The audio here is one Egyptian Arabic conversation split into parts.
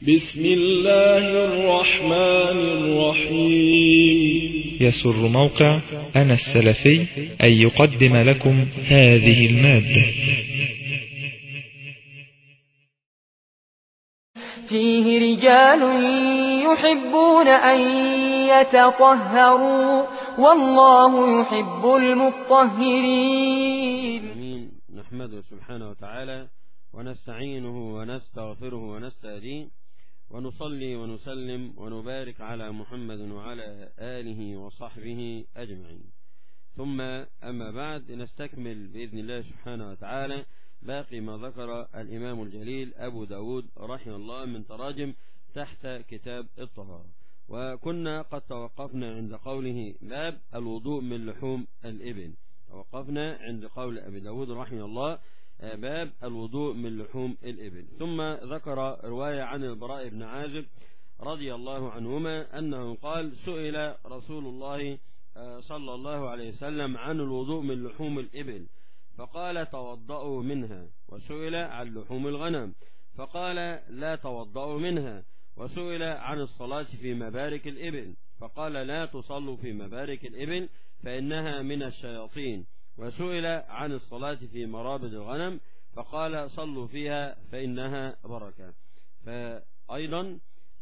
بسم الله الرحمن الرحيم يسر موقع أنا السلفي أن يقدم لكم هذه المادة فيه رجال يحبون أن يتطهروا والله يحب المطهرين آمين نحمده سبحانه وتعالى ونستعينه ونستغفره ونستهديه ونصلي ونسلم ونبارك على محمد وعلى آله وصحبه أجمعين ثم أما بعد نستكمل بإذن الله سبحانه وتعالى باقي ما ذكر الإمام الجليل أبو داود رحمه الله من تراجم تحت كتاب الطهارة وكنا قد توقفنا عند قوله باب الوضوء من لحوم الإبل توقفنا عند قول أبي داود رحمه الله باب الوضوء من لحوم الإبل ثم ذكر رواية عن البراء بن عازب رضي الله عنهما أنه قال سئل رسول الله صلى الله عليه وسلم عن الوضوء من لحوم الإبل فقال توضأوا منها وسئل عن لحوم الغنم فقال لا توضأوا منها وسئل عن الصلاة في مبارك الإبل فقال لا تصلوا في مبارك الإبل فإنها من الشياطين وسئل عن الصلاة في مرابد الغنم فقال صلوا فيها فإنها بركة فأيضا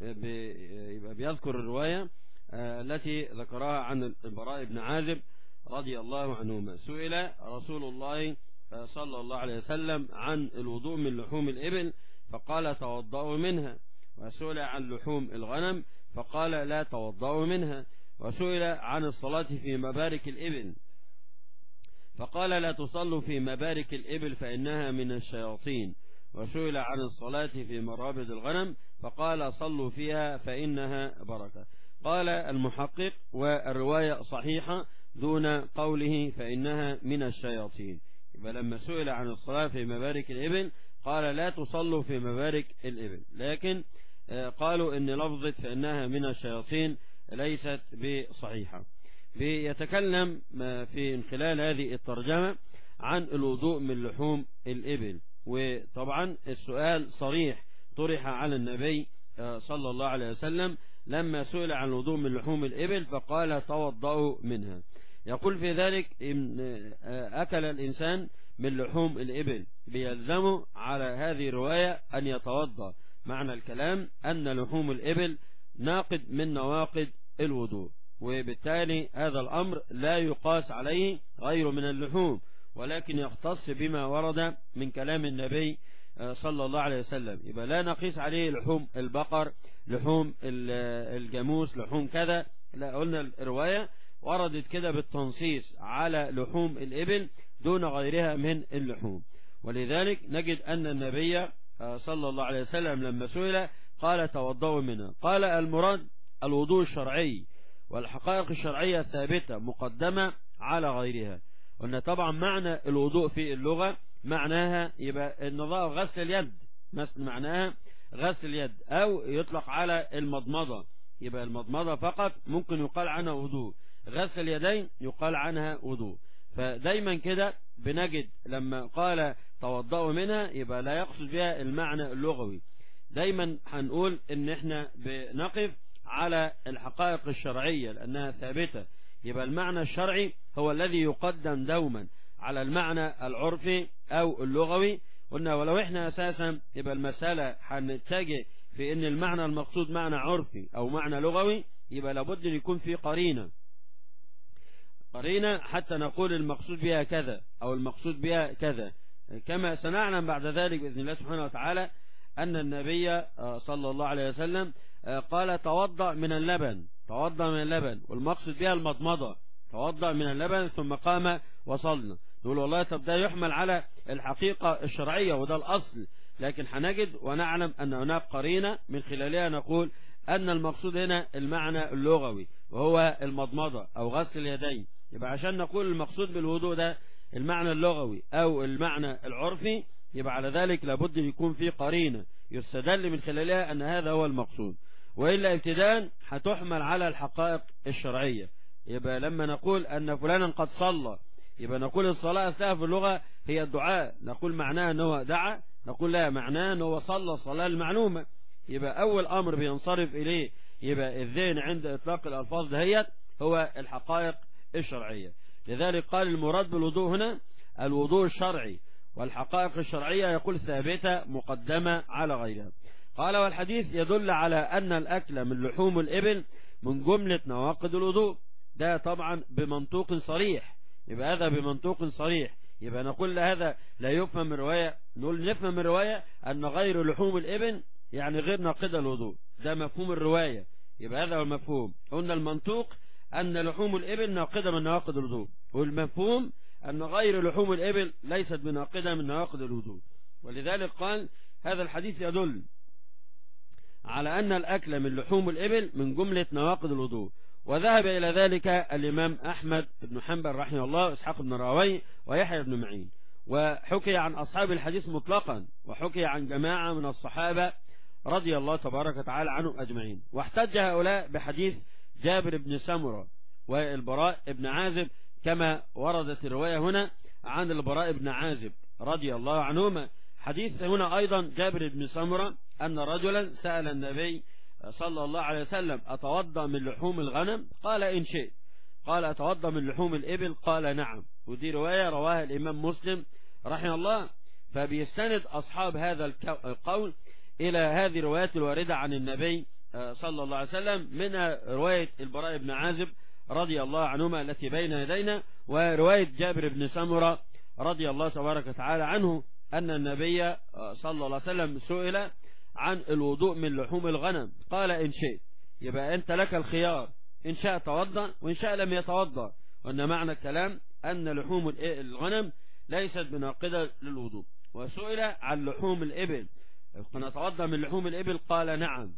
بيذكر الرواية التي ذكرها عن البراء بن عازب رضي الله عنهما سئل رسول الله صلى الله عليه وسلم عن الوضوء من لحوم الإبل فقال توضأوا منها وسئل عن لحوم الغنم فقال لا توضأوا منها وسئل عن الصلاة في مبارك الإبل فقال لا تصلوا في مبارك الإبل فإنها من الشياطين وسئل عن الصلاة في مرابد الغنم فقال صلوا فيها فإنها بركة قال المحقق والرواية صحيحة دون قوله فإنها من الشياطين يبقى لما سئل عن الصلاة في مبارك الإبل قال لا تصلوا في مبارك الإبل لكن قالوا إن لفظة فإنها من الشياطين ليست بصحيحة بيتكلم في من خلال هذه الترجمة عن الوضوء من لحوم الإبل وطبعا السؤال صريح طرح على النبي صلى الله عليه وسلم لما سئل عن الوضوء من لحوم الإبل فقال توضأوا منها يقول في ذلك إن أكل الإنسان من لحوم الإبل بيلزمه على هذه الرواية أن يتوضأ معنى الكلام أن لحوم الإبل ناقد من نواقد الوضوء وبالتالي هذا الأمر لا يقاس عليه غير من اللحوم ولكن يختص بما ورد من كلام النبي صلى الله عليه وسلم يبقى لا نقيس عليه لحوم البقر لحوم الجاموس لحوم كذا لا قلنا الرواية وردت كده بالتنصيص على لحوم الإبل دون غيرها من اللحوم ولذلك نجد أن النبي صلى الله عليه وسلم لما سئل قال توضأوا منها قال المراد الوضوء الشرعي والحقائق الشرعية الثابتة مقدمة على غيرها قلنا طبعا معنى الوضوء في اللغة معناها يبقى النظام غسل اليد معناها غسل اليد أو يطلق على المضمضة يبقى المضمضة فقط ممكن يقال عنها وضوء غسل اليدين يقال عنها وضوء فدايما كده بنجد لما قال توضأوا منها يبقى لا يقصد بها المعنى اللغوي دايما هنقول ان احنا بنقف على الحقائق الشرعية لأنها ثابتة يبقى المعنى الشرعي هو الذي يقدم دوما على المعنى العرفي أو اللغوي قلنا ولو احنا أساسا يبقى المسألة هنتجه في ان المعنى المقصود معنى عرفي أو معنى لغوي يبقى لابد أن يكون في قرينة قرينة حتى نقول المقصود بها كذا أو المقصود بها كذا كما سنعلم بعد ذلك بإذن الله سبحانه وتعالى أن النبي صلى الله عليه وسلم قال توضأ من اللبن توضأ من اللبن والمقصد بها المضمضة توضأ من اللبن ثم قام وصلنا نقول والله طب ده يحمل على الحقيقة الشرعية وده الأصل لكن هنجد ونعلم أن هناك قرينة من خلالها نقول أن المقصود هنا المعنى اللغوي وهو المضمضة أو غسل اليدين يبقى عشان نقول المقصود بالوضوء ده المعنى اللغوي أو المعنى العرفي يبقى على ذلك لابد يكون في قرينة يستدل من خلالها أن هذا هو المقصود وإلا ابتداء هتحمل على الحقائق الشرعية يبقى لما نقول أن فلانا قد صلى يبقى نقول الصلاة أصلها في اللغة هي الدعاء نقول معناها أنه دعا نقول لا معناه أنه صلى الصلاة المعلومة يبقى أول أمر بينصرف إليه يبقى الذهن عند إطلاق الألفاظ دهيت هو الحقائق الشرعية لذلك قال المراد بالوضوء هنا الوضوء الشرعي والحقائق الشرعية يقول ثابتة مقدمة على غيرها قال والحديث يدل على أن الأكل من لحوم الإبل من جملة نواقض الوضوء ده طبعا بمنطوق صريح يبقى هذا بمنطوق صريح يبقى نقول هذا لا يفهم من رواية نقول نفهم من رواية أن غير لحوم الإبل يعني غير ناقضة الوضوء ده مفهوم الرواية يبقى هذا هو المفهوم قلنا المنطوق أن لحوم الإبل ناقضة من نواقض الوضوء والمفهوم أن غير لحوم الإبل ليست بناقضة من نواقض الوضوء ولذلك قال هذا الحديث يدل على أن الأكل من لحوم الإبل من جملة نواقض الوضوء وذهب إلى ذلك الإمام أحمد بن حنبل رحمه الله وإسحاق بن راوي ويحيى بن معين وحكي عن أصحاب الحديث مطلقا وحكي عن جماعة من الصحابة رضي الله تبارك وتعالى عنهم أجمعين واحتج هؤلاء بحديث جابر بن سمرة والبراء بن عازب كما وردت الرواية هنا عن البراء بن عازب رضي الله عنهما حديث هنا أيضا جابر بن سمرة أن رجلا سأل النبي صلى الله عليه وسلم أتوضأ من لحوم الغنم قال إن شئت قال أتوضأ من لحوم الإبل قال نعم ودي رواية رواها الإمام مسلم رحمه الله فبيستند أصحاب هذا القول إلى هذه الروايات الواردة عن النبي صلى الله عليه وسلم منها رواية البراء بن عازب رضي الله عنهما التي بين يدينا ورواية جابر بن سمرة رضي الله تبارك وتعالى عنه أن النبي صلى الله عليه وسلم سئل عن الوضوء من لحوم الغنم قال إن شئت يبقى أنت لك الخيار إن شاء توضأ وإن شاء لم يتوضأ وأن معنى الكلام أن لحوم الغنم ليست بناقضة للوضوء وسئل عن لحوم الإبل نتوضأ من لحوم الإبل قال نعم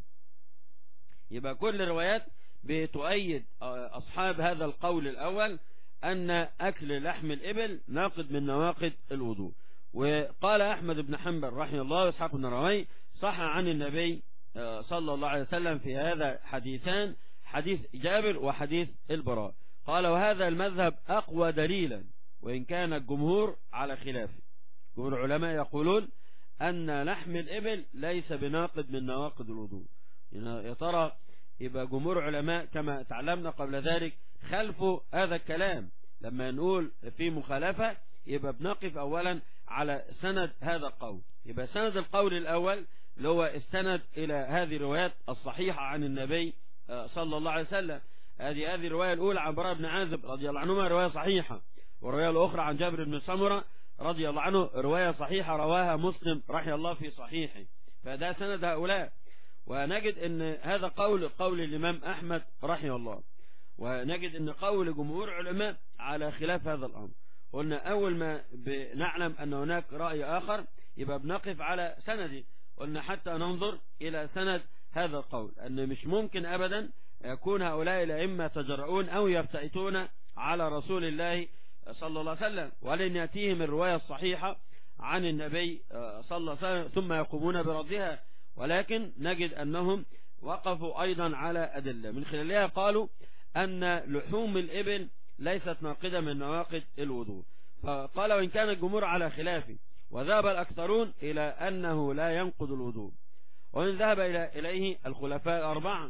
يبقى كل الروايات بتؤيد أصحاب هذا القول الأول أن أكل لحم الإبل ناقض من نواقض الوضوء وقال أحمد بن حنبل رحمه الله وإسحاق بن روي صح عن النبي صلى الله عليه وسلم في هذا حديثان حديث جابر وحديث البراء قال وهذا المذهب أقوى دليلا وإن كان الجمهور على خلافه جمهور العلماء يقولون أن لحم الإبل ليس بناقض من نواقض الوضوء يا ترى يبقى جمهور علماء كما تعلمنا قبل ذلك خلفوا هذا الكلام لما نقول في مخالفة يبقى بنقف أولا على سند هذا القول يبقى سند القول الأول اللي هو استند إلى هذه الروايات الصحيحة عن النبي صلى الله عليه وسلم هذه هذه الرواية الأولى عن براء بن عازب رضي الله عنهما رواية صحيحة والرواية الأخرى عن جابر بن سمرة رضي الله عنه رواية صحيحة رواها مسلم رحمه الله في صحيحه فده سند هؤلاء ونجد ان هذا قول قول الإمام أحمد رحمه الله ونجد ان قول جمهور علماء على خلاف هذا الأمر قلنا أول ما نعلم أن هناك رأي آخر يبقى بنقف على سندي قلنا حتى ننظر إلى سند هذا القول أن مش ممكن أبدا يكون هؤلاء الأئمة تجرؤون أو يفتئتون على رسول الله صلى الله عليه وسلم ولن يأتيهم الرواية الصحيحة عن النبي صلى الله عليه وسلم ثم يقومون بردها ولكن نجد أنهم وقفوا أيضا على أدلة من خلالها قالوا أن لحوم الإبل ليست ناقضة من نواقض الوضوء فقال وإن كان الجمهور على خلافه وذهب الأكثرون إلى أنه لا ينقض الوضوء وإن ذهب إلى إليه الخلفاء الأربعة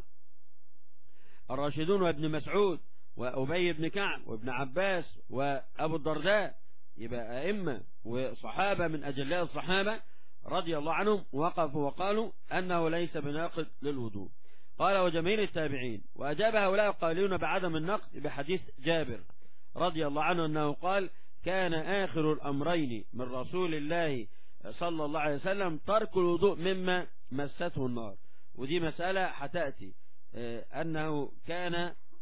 الراشدون وابن مسعود وأبي بن كعب وابن عباس وأبو الدرداء يبقى أئمة وصحابة من أجلاء الصحابة رضي الله عنهم وقفوا وقالوا أنه ليس بناقض للوضوء قال وجميع التابعين وأجاب هؤلاء القائلون بعدم النقد بحديث جابر رضي الله عنه أنه قال كان آخر الأمرين من رسول الله صلى الله عليه وسلم ترك الوضوء مما مسته النار ودي مسألة حتأتي أنه كان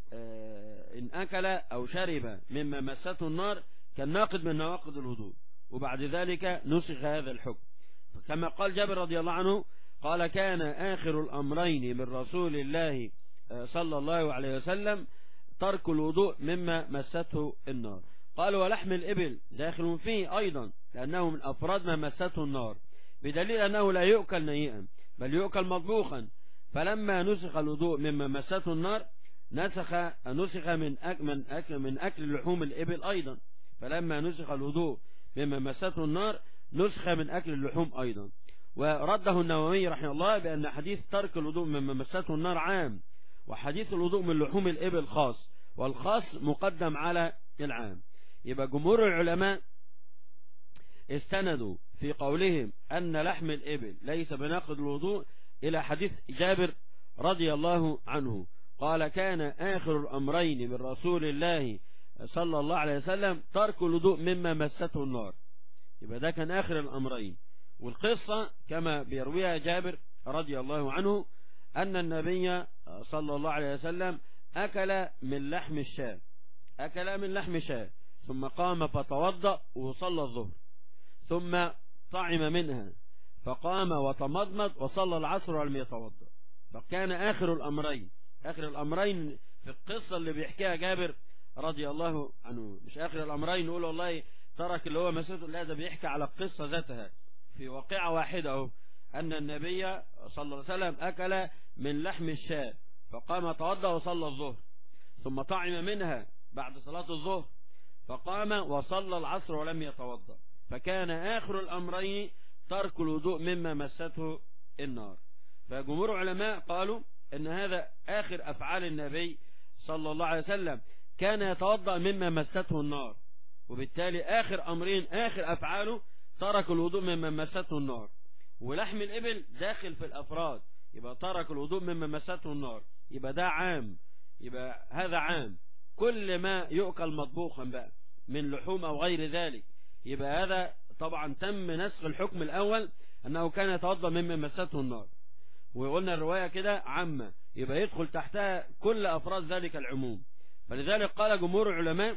إن أكل أو شرب مما مسته النار كان ناقض من نواقض الوضوء وبعد ذلك نسخ هذا الحكم كما قال جابر رضي الله عنه قال كان آخر الأمرين من رسول الله صلى الله عليه وسلم ترك الوضوء مما مسته النار قال ولحم الإبل داخل فيه أيضا لأنه من أفراد ما مسته النار بدليل أنه لا يؤكل نيئا بل يؤكل مطبوخا فلما نسخ الوضوء مما مسته النار نسخ نسخ من أكل من أكل من أكل لحوم الإبل أيضا فلما نسخ الوضوء مما مسته النار نسخ من أكل اللحوم أيضا ورده النووي رحمه الله بأن حديث ترك الوضوء مما مسته النار عام وحديث الوضوء من لحوم الإبل خاص والخاص مقدم على العام يبقى جمهور العلماء استندوا في قولهم أن لحم الإبل ليس بناقض الوضوء إلى حديث جابر رضي الله عنه قال كان آخر الأمرين من رسول الله صلى الله عليه وسلم ترك الوضوء مما مسته النار يبقى ده كان آخر الأمرين والقصة كما بيرويها جابر رضي الله عنه أن النبي صلى الله عليه وسلم أكل من لحم الشاة أكل من لحم شاة ثم قام فتوضأ وصلى الظهر ثم طعم منها فقام وتمضمض وصلى العصر ولم يتوضأ فكان آخر الأمرين آخر الأمرين في القصة اللي بيحكيها جابر رضي الله عنه مش آخر الأمرين نقول والله ترك اللي هو مسته لا ده بيحكي على القصة ذاتها في واقعة واحدة أهو أن النبي صلى الله عليه وسلم أكل من لحم الشاة فقام توضأ وصلى الظهر ثم طعم منها بعد صلاة الظهر فقام وصلى العصر ولم يتوضأ فكان آخر الأمرين ترك الوضوء مما مسته النار فجمهور علماء قالوا ان هذا آخر أفعال النبي صلى الله عليه وسلم كان يتوضأ مما مسته النار وبالتالي آخر أمرين آخر أفعاله ترك الوضوء مما مسته النار ولحم الإبل داخل في الأفراد يبقى ترك الوضوء مما مسته النار يبقى ده عام يبقى هذا عام كل ما يؤكل مطبوخا بقى من لحوم أو غير ذلك يبقى هذا طبعا تم نسخ الحكم الأول أنه كان يتوضأ مما مسته النار وقلنا الرواية كده عامة يبقى يدخل تحتها كل أفراد ذلك العموم فلذلك قال جمهور العلماء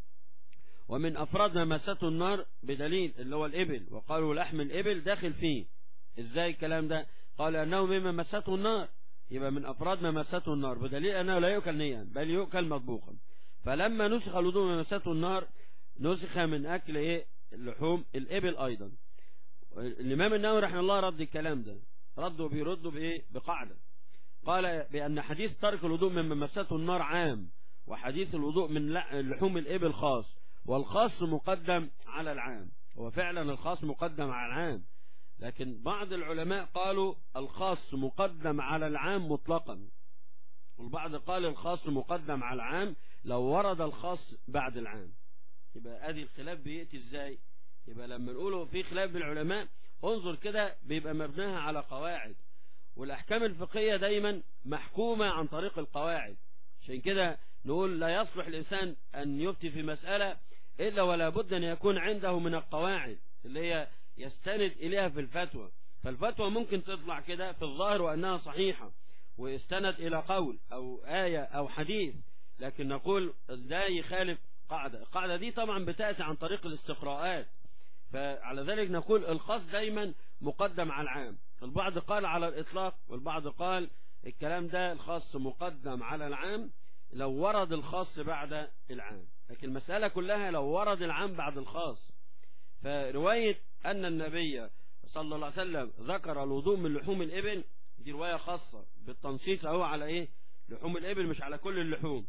ومن أفراد ما مسته النار بدليل اللي هو الإبل وقالوا لحم الإبل داخل فيه إزاي الكلام ده قال أنه مما مسته النار يبقى من أفراد ما مسته النار بدليل أنه لا يؤكل نيا بل يؤكل مطبوخا فلما نسخ الوضوء ما مسته النار نسخ من أكل إيه لحوم الإبل أيضا الإمام النووي رحمه الله رد الكلام ده ردوا بيردوا بإيه بقاعدة قال بأن حديث ترك الوضوء مما مسته النار عام وحديث الوضوء من لحوم الإبل خاص والخاص مقدم على العام هو فعلا الخاص مقدم على العام لكن بعض العلماء قالوا الخاص مقدم على العام مطلقا والبعض قال الخاص مقدم على العام لو ورد الخاص بعد العام يبقى ادي الخلاف بيأتي ازاي يبقى لما نقوله في خلاف بالعلماء انظر كده بيبقى مبناها على قواعد والاحكام الفقهية دايما محكومة عن طريق القواعد عشان كده نقول لا يصلح الإنسان أن يفتي في مسألة إلا ولا بد أن يكون عنده من القواعد اللي هي يستند إليها في الفتوى فالفتوى ممكن تطلع كده في الظاهر وأنها صحيحة ويستند إلى قول أو آية أو حديث لكن نقول لا يخالف قاعدة القاعدة دي طبعا بتأتي عن طريق الاستقراءات فعلى ذلك نقول الخاص دايما مقدم على العام البعض قال على الإطلاق والبعض قال الكلام ده الخاص مقدم على العام لو ورد الخاص بعد العام لكن المسألة كلها لو ورد العام بعد الخاص فرواية أن النبي صلى الله عليه وسلم ذكر الوضوء من لحوم الإبل دي رواية خاصة بالتنصيص أهو على إيه لحوم الإبل مش على كل اللحوم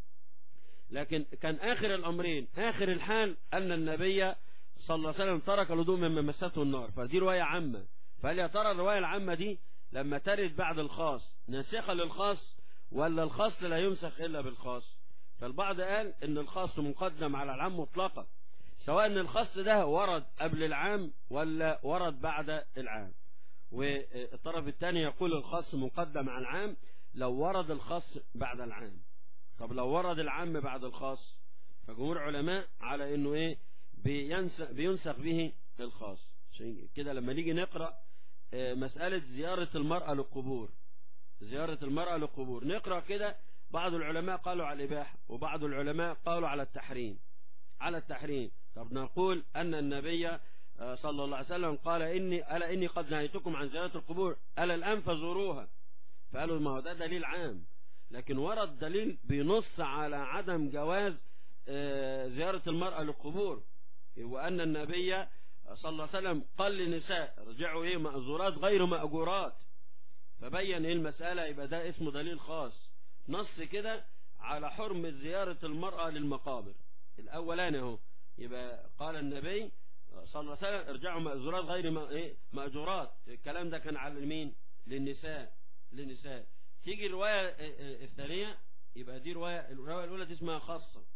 لكن كان آخر الأمرين آخر الحال أن النبي صلى الله عليه وسلم ترك الوضوء مما مسته النار فدي رواية عامة فهل يا ترى الرواية العامة دي لما ترد بعد الخاص ناسخة للخاص ولا الخاص لا ينسخ إلا بالخاص فالبعض قال ان الخاص مقدم على العام مطلقا سواء ان الخاص ده ورد قبل العام ولا ورد بعد العام والطرف الثاني يقول الخاص مقدم على العام لو ورد الخاص بعد العام طب لو ورد العام بعد الخاص فجمهور علماء على انه ايه بينسخ, بينسخ به الخاص عشان كده لما نيجي نقرأ مسألة زيارة المرأة للقبور زيارة المرأة للقبور نقرأ كده بعض العلماء قالوا على الإباحة وبعض العلماء قالوا على التحريم على التحريم طب نقول أن النبي صلى الله عليه وسلم قال إني ألا إني قد نهيتكم عن زيارة القبور ألا الآن فزوروها فقالوا ما هو ده دليل عام لكن ورد دليل بينص على عدم جواز زيارة المرأة للقبور وأن النبي صلى الله عليه وسلم قال للنساء رجعوا إيه مأزورات غير مأجورات فبين إيه المسألة يبقى ده اسمه دليل خاص نص كده على حرمة زيارة المرأة للمقابر الأولاني اهو يبقى قال النبي صلى الله عليه وسلم ارجعوا مأزورات غير ما- إيه؟ مأجورات الكلام ده كان على مين للنساء للنساء تيجي الرواية آه، آه، الثانية يبقى دي رواية الرواية الأولى دي اسمها خاصة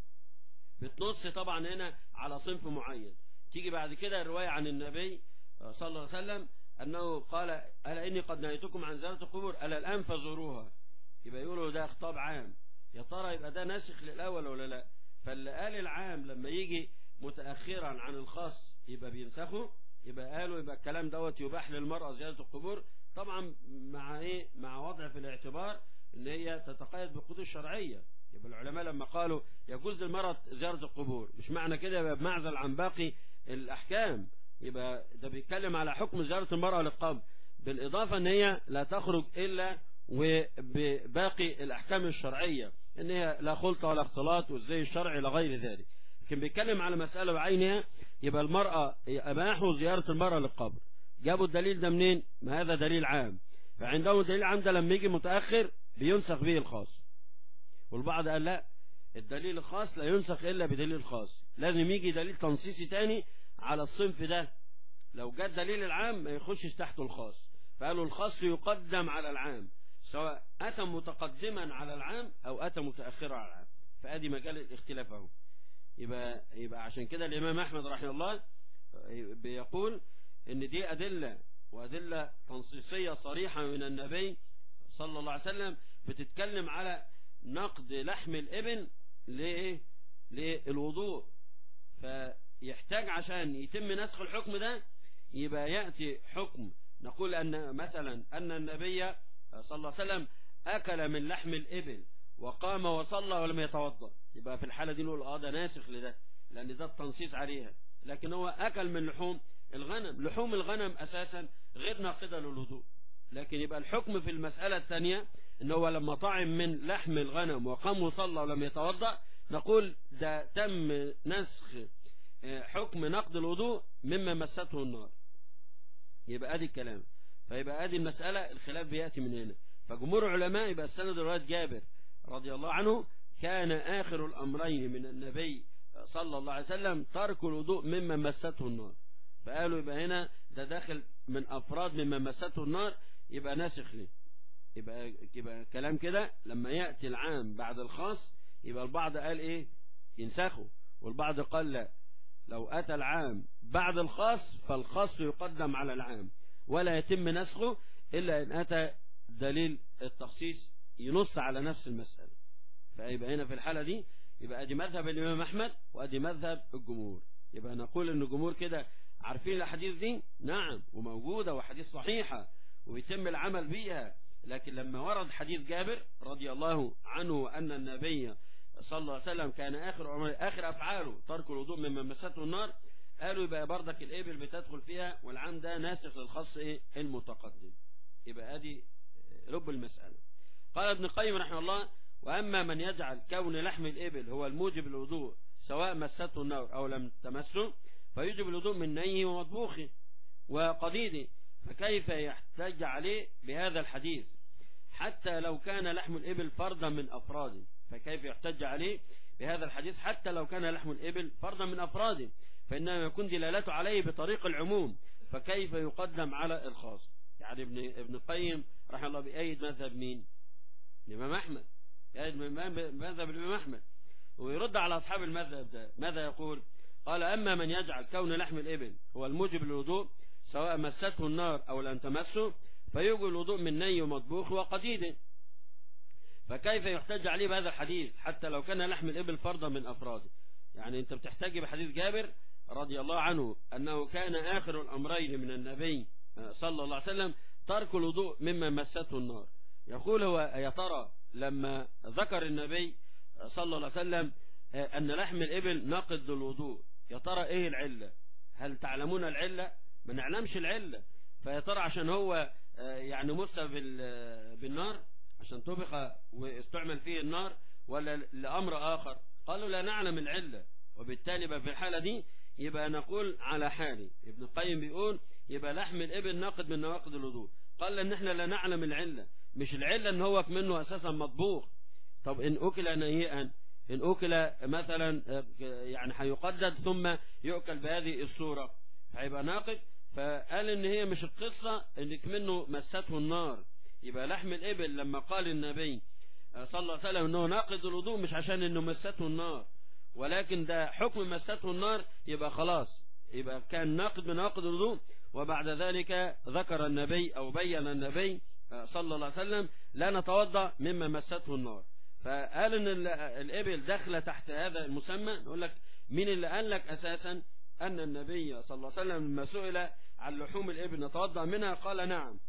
بتنص طبعا هنا على صنف معين تيجي بعد كده الرواية عن النبي صلى الله عليه وسلم أنه قال ألا إني قد نهيتكم عن زيارة القبور ألا الآن فزوروها يبقى يقولوا ده خطاب عام يا ترى يبقى ده ناسخ للأول ولا لا فاللي قال العام لما يجي متأخرا عن الخاص يبقى بينسخه يبقى قالوا يبقى الكلام دوت يباح للمرأة زيارة القبور طبعا مع ايه مع وضع في الاعتبار ان هي تتقيد بالقيود الشرعية يبقى العلماء لما قالوا يجوز للمرأة زيارة القبور مش معنى كده يبقى بمعزل عن باقي الأحكام يبقى ده بيتكلم على حكم زيارة المرأة للقبر بالإضافة ان هي لا تخرج إلا وبباقي الأحكام الشرعية ان هي لا خلطة ولا اختلاط والزي الشرعي لغير ذلك لكن بيتكلم على مسألة بعينها يبقى المرأة أباحوا زيارة المرأة للقبر جابوا الدليل ده منين ما هذا دليل عام فعندهم الدليل العام ده لما يجي متأخر بينسخ به الخاص والبعض قال لا الدليل الخاص لا ينسخ إلا بدليل خاص لازم يجي دليل تنصيصي تاني على الصنف ده لو جاء الدليل العام ما يخشش تحته الخاص فقالوا الخاص يقدم على العام سواء أتى متقدما على العام أو أتى متأخرا على العام فأدي مجال الاختلاف اهو يبقى يبقى عشان كده الإمام أحمد رحمه الله بيقول إن دي أدلة وأدلة تنصيصية صريحة من النبي صلى الله عليه وسلم بتتكلم على نقد لحم الإبل لإيه؟ للوضوء فيحتاج عشان يتم نسخ الحكم ده يبقى يأتي حكم نقول أن مثلا أن النبي صلى الله عليه وسلم أكل من لحم الإبل وقام وصلى ولم يتوضأ يبقى في الحالة دي نقول اه ده ناسخ لده لأن ده التنصيص عليها لكن هو أكل من لحوم الغنم لحوم الغنم أساسا غير ناقضة للوضوء لكن يبقى الحكم في المسألة الثانية ان هو لما طعم من لحم الغنم وقام وصلى ولم يتوضأ نقول ده تم نسخ حكم نقض الوضوء مما مسته النار يبقى ادي الكلام فيبقى ادي المسألة الخلاف بيأتي من هنا فجمهور العلماء يبقى السند رواية جابر رضي الله عنه كان آخر الأمرين من النبي صلى الله عليه وسلم ترك الوضوء مما مسته النار فقالوا يبقى هنا ده داخل من أفراد مما مسته النار يبقى ناسخ ليه يبقى, يبقى كلام كده لما يأتي العام بعد الخاص يبقى البعض قال ايه ينسخه والبعض قال لا لو أتى العام بعد الخاص فالخاص يقدم على العام ولا يتم نسخه إلا إن أتى دليل التخصيص ينص على نفس المسألة فيبقى هنا في الحالة دي يبقى ادي مذهب الإمام أحمد وادي مذهب الجمهور يبقى نقول ان الجمهور كده عارفين الاحاديث دي نعم وموجودة وحديث صحيحة ويتم العمل بيها لكن لما ورد حديث جابر رضي الله عنه أن النبي صلى الله عليه وسلم كان آخر آخر أفعاله ترك الوضوء مما مسته النار قالوا يبقى بردك الإبل بتدخل فيها والعام ده ناسخ للخاص إيه المتقدم يبقى ادي لب المسألة قال ابن القيم رحمه الله وأما من يجعل كون لحم الإبل هو الموجب الوضوء سواء مسته النار أو لم تمسه فيجب الوضوء من نيه ومطبوخه وقديده فكيف يحتج عليه بهذا الحديث حتى لو كان لحم الإبل فردا من أفراده فكيف يحتج عليه بهذا الحديث حتى لو كان لحم الإبل فردا من أفراده فإنما يكون دلالته عليه بطريق العموم فكيف يقدم على الخاص يعني ابن ابن القيم رحمه الله بأيد مذهب مين الإمام أحمد يأيد مذهب الإمام أحمد ويرد على أصحاب المذهب ده ماذا يقول قال أما من يجعل كون لحم الإبل هو الموجب للوضوء سواء مسته النار أو لم تمسه فيوجب الوضوء من ني ومطبوخ وقديد فكيف يحتج عليه بهذا الحديث حتى لو كان لحم الإبل فرضا من أفراده يعني أنت بتحتج بحديث جابر رضي الله عنه أنه كان آخر الأمرين من النبي صلى الله عليه وسلم ترك الوضوء مما مسته النار يقول هو يا ترى لما ذكر النبي صلى الله عليه وسلم أن لحم الإبل ناقض للوضوء يا ترى إيه العلة هل تعلمون العلة ما نعلمش العلة فيا ترى عشان هو يعني مس بالنار عشان طبخ واستعمل فيه النار ولا لأمر آخر قالوا لا نعلم العلة وبالتالي بقى في الحالة دي يبقى نقول على حالي ابن القيم بيقول يبقى لحم الإبل ناقض من نواقض الوضوء قال ان احنا لا نعلم العلة مش العلة ان هو منه اساسا مطبوخ طب ان اكل نهيئا إن أكل مثلا يعني هيقدد ثم يؤكل بهذه الصورة هيبقى ناقد فقال إن هي مش القصة إنك منه مسته النار يبقى لحم الإبل لما قال النبي صلى الله عليه وسلم إنه ناقد الوضوء مش عشان إنه مسته النار ولكن ده حكم مسته النار يبقى خلاص يبقى كان ناقد من نواقض الوضوء وبعد ذلك ذكر النبي أو بين النبي صلى الله عليه وسلم لا نتوضأ مما مسته النار فقال ان الابل داخله تحت هذا المسمى نقول لك مين اللي قال لك اساسا ان النبي صلى الله عليه وسلم لما سئل عن لحوم الابل نتوضا منها قال نعم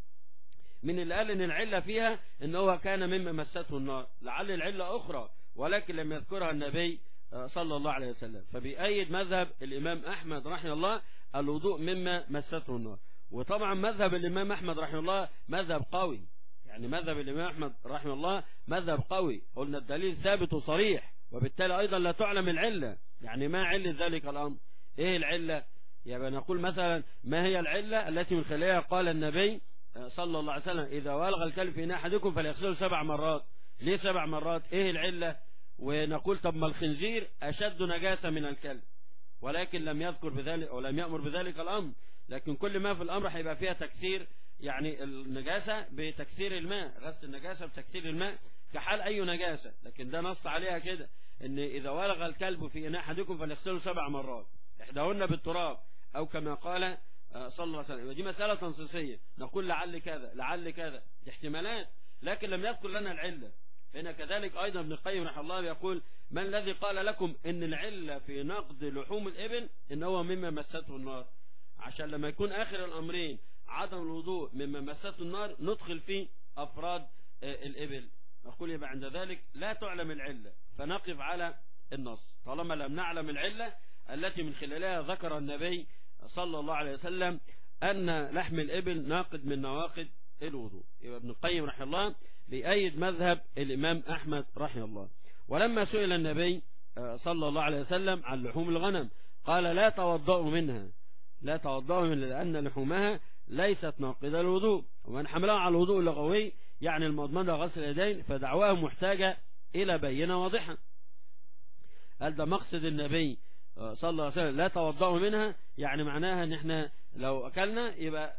من اللي قال ان العله فيها ان هو كان مما مسته النار لعل العله اخرى ولكن لم يذكرها النبي صلى الله عليه وسلم فبأيد مذهب الامام احمد رحمه الله الوضوء مما مسته النار وطبعا مذهب الامام احمد رحمه الله مذهب قوي يعني مذهب الإمام أحمد رحمه الله مذهب قوي قلنا الدليل ثابت وصريح وبالتالي أيضا لا تعلم العلة يعني ما علة ذلك الأمر إيه العلة يعني نقول مثلا ما هي العلة التي من خلالها قال النبي صلى الله عليه وسلم إذا ولغ الكلب في إناء أحدكم فليغسله سبع مرات ليه سبع مرات إيه العلة ونقول طب ما الخنزير أشد نجاسة من الكلب ولكن لم يذكر بذلك أو لم يأمر بذلك الأمر لكن كل ما في الأمر هيبقى فيها تكثير يعني النجاسة بتكثير الماء غسل النجاسة بتكثير الماء كحال أي نجاسة لكن ده نص عليها كده إن إذا ولغ الكلب في إناء أحدكم فليغسله سبع مرات إحداهن بالتراب أو كما قال صلى الله عليه وسلم ودي مسألة تنصيصية نقول لعل كذا لعل كذا دي احتمالات لكن لم يذكر لنا العلة هنا كذلك أيضا ابن القيم رحمه الله يقول من الذي قال لكم إن العلة في نقد لحوم الإبل إن هو مما مسته النار عشان لما يكون آخر الأمرين عدم الوضوء مما مسته النار ندخل فيه أفراد الإبل نقول يبقى عند ذلك لا تعلم العلة فنقف على النص طالما لم نعلم العلة التي من خلالها ذكر النبي صلى الله عليه وسلم أن لحم الإبل ناقد من نواقد الوضوء يبقى ابن القيم رحمه الله بأيد مذهب الإمام أحمد رحمه الله ولما سئل النبي صلى الله عليه وسلم عن لحوم الغنم قال لا توضأوا منها لا توضأوا منها لأن لحومها ليست ناقضة الوضوء ومن حملها على الوضوء اللغوي يعني المضمضة غسل اليدين فدعواه محتاجة إلى بينة واضحة هل ده مقصد النبي صلى الله عليه وسلم لا توضأوا منها يعني معناها ان احنا لو اكلنا يبقى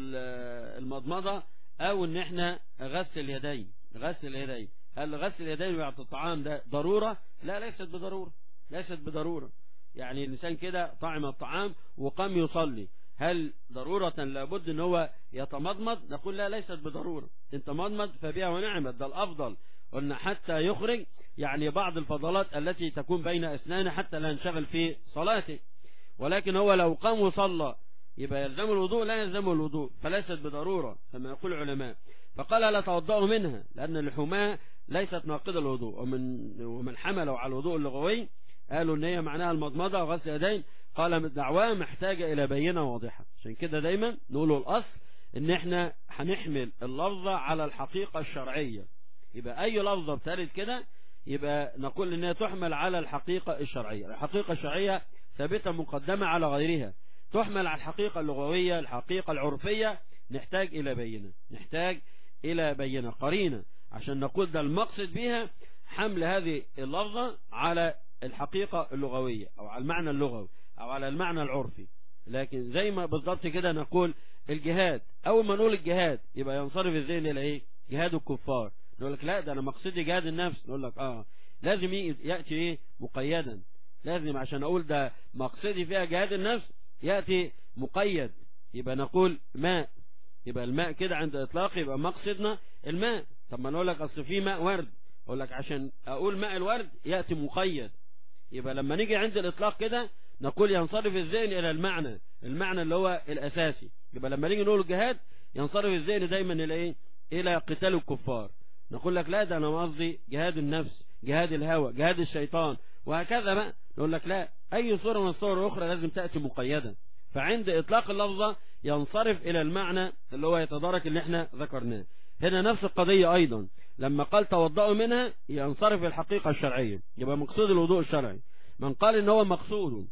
المضمضة او ان احنا غسل اليدين غسل اليدين هل غسل اليدين بعد الطعام ده ضرورة لا ليست بضرورة ليست بضرورة يعني الإنسان كده طعم الطعام وقام يصلي هل ضرورة لابد ان هو يتمضمض نقول لا ليست بضرورة ان تمضمض فبها ونعمت ده الافضل قلنا حتى يخرج يعني بعض الفضلات التي تكون بين اسنانه حتى لا ينشغل في صلاته ولكن هو لو قام وصلى يبقى يلزم الوضوء لا يلزم الوضوء فليست بضرورة كما يقول العلماء فقال لا توضأوا منها لأن لحومها ليست ناقضة الوضوء ومن, ومن حملوا على الوضوء اللغوي قالوا ان هي معناها المضمضة وغسل يدين قال الدعوة محتاجة إلى بينة واضحة عشان كده دايما نقوله الأصل ان احنا هنحمل اللفظة على الحقيقة الشرعية يبقى أي لفظة بترد كده يبقى نقول انها تحمل على الحقيقة الشرعية الحقيقة الشرعية ثابتة مقدمة على غيرها تحمل على الحقيقة اللغوية الحقيقة العرفية نحتاج إلى بينة نحتاج إلى بينة قرينة عشان نقول ده المقصد بها حمل هذه اللفظة على الحقيقة اللغوية أو على المعنى اللغوي أو على المعنى العرفي لكن زي ما بالضبط كده نقول الجهاد أول ما نقول الجهاد يبقى ينصرف الذهن إلى إيه جهاد الكفار نقول لك لا ده أنا مقصدي جهاد النفس نقول لك آه لازم يأتي إيه مقيدا لازم عشان أقول ده مقصدي فيها جهاد النفس يأتي مقيد يبقى نقول ماء يبقى الماء كده عند إطلاق يبقى مقصدنا الماء طب ما نقول لك أصل في ماء ورد أقول لك عشان أقول ماء الورد يأتي مقيد يبقى لما نيجي عند الإطلاق كده نقول ينصرف الذهن إلى المعنى المعنى اللي هو الأساسي يبقى لما نيجي نقول الجهاد ينصرف الذهن دايما إلى إيه إلى قتال الكفار نقول لك لا ده أنا قصدي جهاد النفس جهاد الهوى جهاد الشيطان وهكذا بقى نقول لك لا أي صورة من الصور الأخرى لازم تأتي مقيدة فعند إطلاق اللفظة ينصرف إلى المعنى اللي هو يتدارك اللي احنا ذكرناه هنا نفس القضية أيضا لما قال توضأوا منها ينصرف الحقيقة الشرعية يبقى مقصود الوضوء الشرعي من قال إن هو مقصود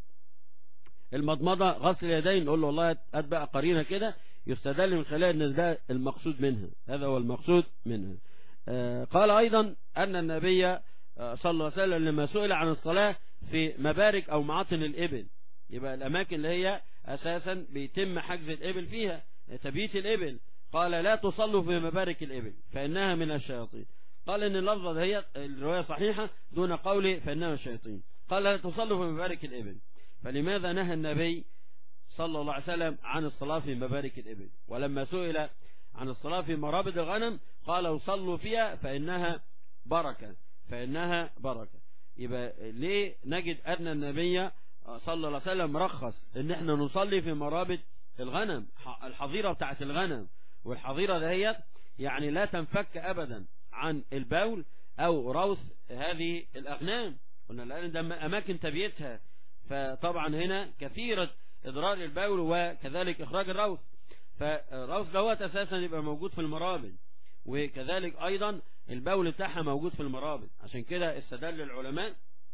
المضمضة غسل اليدين نقول له والله هات بقى قرينة كده يستدل من خلال ان ده المقصود منها هذا هو المقصود منها آه قال أيضا أن النبي آه، صلى الله عليه وسلم لما سئل عن الصلاة في مبارك أو معاطن الإبل يبقى الأماكن اللي هي أساسا بيتم حجز الإبل فيها تبييت الإبل قال لا تصلوا في مبارك الإبل فإنها من الشياطين قال إن اللفظة هي الرواية صحيحة دون قول فإنها من الشياطين قال لا تصلوا في مبارك الإبل فلماذا نهى النبي صلى الله عليه وسلم عن الصلاة في مبارك الإبل ولما سئل عن الصلاة في مرابد الغنم قال صلوا فيها فإنها بركة فإنها بركة يبقى ليه نجد أن النبي صلى الله عليه وسلم رخص ان احنا نصلي في مرابد الغنم الحظيرة بتاعت الغنم والحظيرة دهيت يعني لا تنفك ابدا عن البول او روث هذه الاغنام قلنا الان ده اماكن تبيتها فطبعا هنا كثيرة اضرار البول وكذلك اخراج الروث فالروث دوت اساسا يبقى موجود في المرابد وكذلك ايضا البول بتاعها موجود في المرابد عشان كده استدل العلماء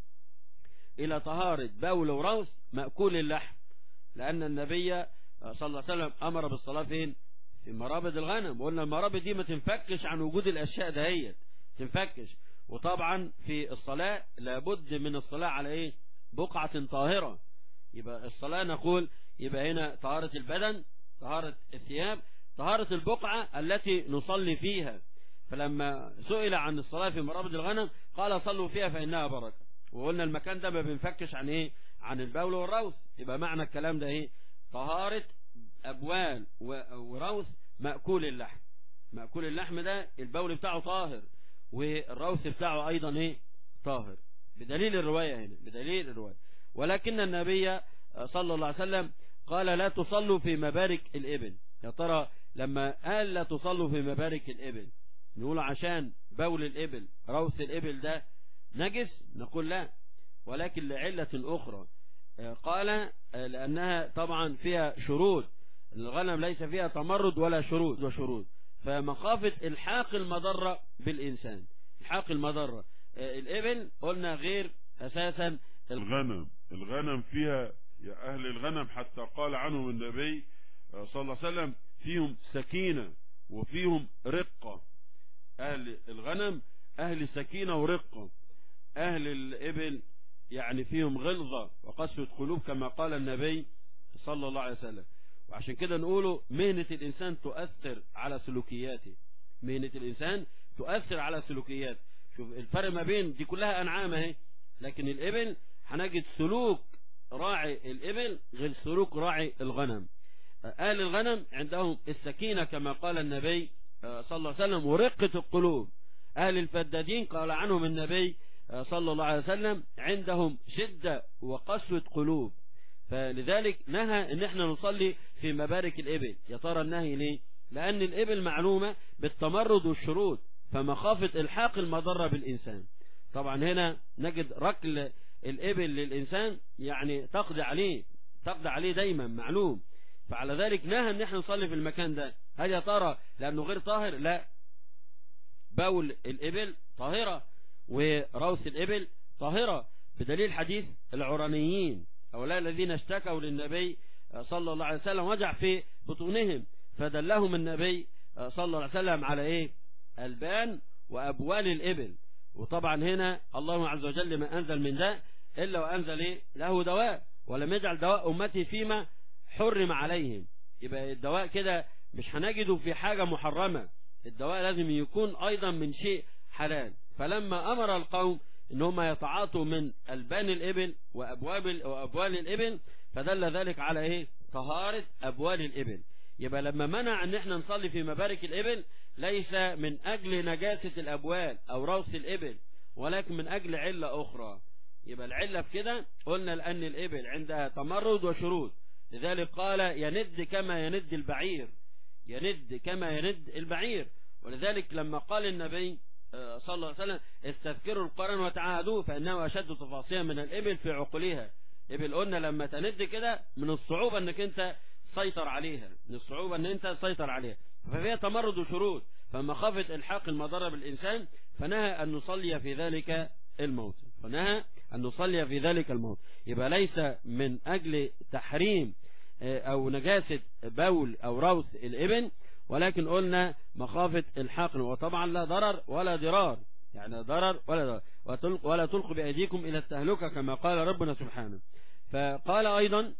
إلى طهارة بول وروث مأكول اللحم لأن النبي صلى الله عليه وسلم أمر بالصلاة فين في مرابد الغنم وقلنا المرابد دي ما تنفكش عن وجود الأشياء دهيت تنفكش وطبعا في الصلاة لابد من الصلاة على إيه بقعة طاهرة يبقى الصلاة نقول يبقى هنا طهارة البدن طهارة الثياب طهارة البقعة التي نصلي فيها فلما سئل عن الصلاة في مرابد الغنم قال صلوا فيها فإنها بركة وقلنا المكان ده ما بينفكش عن ايه عن البول والروث يبقى معنى الكلام ده ايه طهارة ابوال وروث مأكول اللحم مأكول اللحم ده البول بتاعه طاهر والروث بتاعه ايضا ايه طاهر بدليل الرواية هنا بدليل الرواية ولكن النبي صلى الله عليه وسلم قال لا تصلوا في مبارك الإبل يا ترى لما قال لا تصلوا في مبارك الإبل نقول عشان بول الإبل روث الإبل ده نجس نقول لا ولكن لعلة أخرى قال لأنها طبعا فيها شروط الغنم ليس فيها تمرد ولا شروط وشروط فمخافة الحاق المضرة بالإنسان الحاق المضرة الإبل قلنا غير أساسا الغنم الغنم فيها يا أهل الغنم حتى قال عنهم النبي صلى الله عليه وسلم فيهم سكينة وفيهم رقة أهل الغنم أهل سكينة ورقة أهل الإبل يعني فيهم غلظة وقسوة قلوب كما قال النبي صلى الله عليه وسلم وعشان كده نقوله مهنة الإنسان تؤثر على سلوكياته مهنة الإنسان تؤثر على سلوكياته شوف الفرق ما بين دي كلها أنعام اهي لكن الإبل هنجد سلوك راعي الإبل غير سلوك راعي الغنم أهل الغنم عندهم السكينة كما قال النبي صلى الله عليه وسلم ورقة القلوب أهل الفدادين قال عنهم النبي صلى الله عليه وسلم عندهم شدة وقسوة قلوب فلذلك نهى ان احنا نصلي في مبارك الابل يا ترى النهي ليه لان الابل معلومة بالتمرد والشروط فمخافة الحاق المضرة بالانسان طبعا هنا نجد ركل الابل للانسان يعني تقضي عليه تقضي عليه دايما معلوم فعلى ذلك نهى ان احنا نصلي في المكان ده هل يا ترى لانه غير طاهر لا بول الابل طاهره وروث الإبل طاهرة بدليل حديث العرانيين أولا الذين اشتكوا للنبي صلى الله عليه وسلم وجع في بطونهم فدلهم النبي صلى الله عليه وسلم على إيه البان وأبوال الإبل وطبعا هنا الله عز وجل ما أنزل من ده إلا وأنزل إيه له دواء ولم يجعل دواء أمتي فيما حرم عليهم يبقى الدواء كده مش هنجده في حاجة محرمة الدواء لازم يكون أيضا من شيء حلال فلما أمر القوم ان هم يتعاطوا من ألبان الإبل وأبواب وأبوال الإبل فدل ذلك على إيه طهارة أبوال الإبل يبقى لما منع ان احنا نصلي في مبارك الإبل ليس من أجل نجاسة الأبوال أو روث الإبل ولكن من أجل علة أخرى يبقى العلة في كده قلنا لأن الإبل عندها تمرد وشروط لذلك قال يند كما يند البعير يند كما يند البعير ولذلك لما قال النبي صلى الله عليه وسلم استذكروا القرن وتعاهدوه فإنه أشد تفاصيلا من الإبل في عقولها إبل قلنا لما تند كده من الصعوبة أنك أنت سيطر عليها من الصعوبة أن أنت سيطر عليها ففيها تمرد وشروط فمخافة الحاق المضرة بالإنسان فنهى أن نصلي في ذلك الموت فنهى أن نصلي في ذلك الموت يبقى ليس من أجل تحريم أو نجاسة بول أو روث الإبن ولكن قلنا مخافة الحقن وطبعا لا ضرر ولا ضرار يعني ضرر ولا ضرر وتلق ولا تلقوا بأيديكم إلى التهلكة كما قال ربنا سبحانه فقال أيضا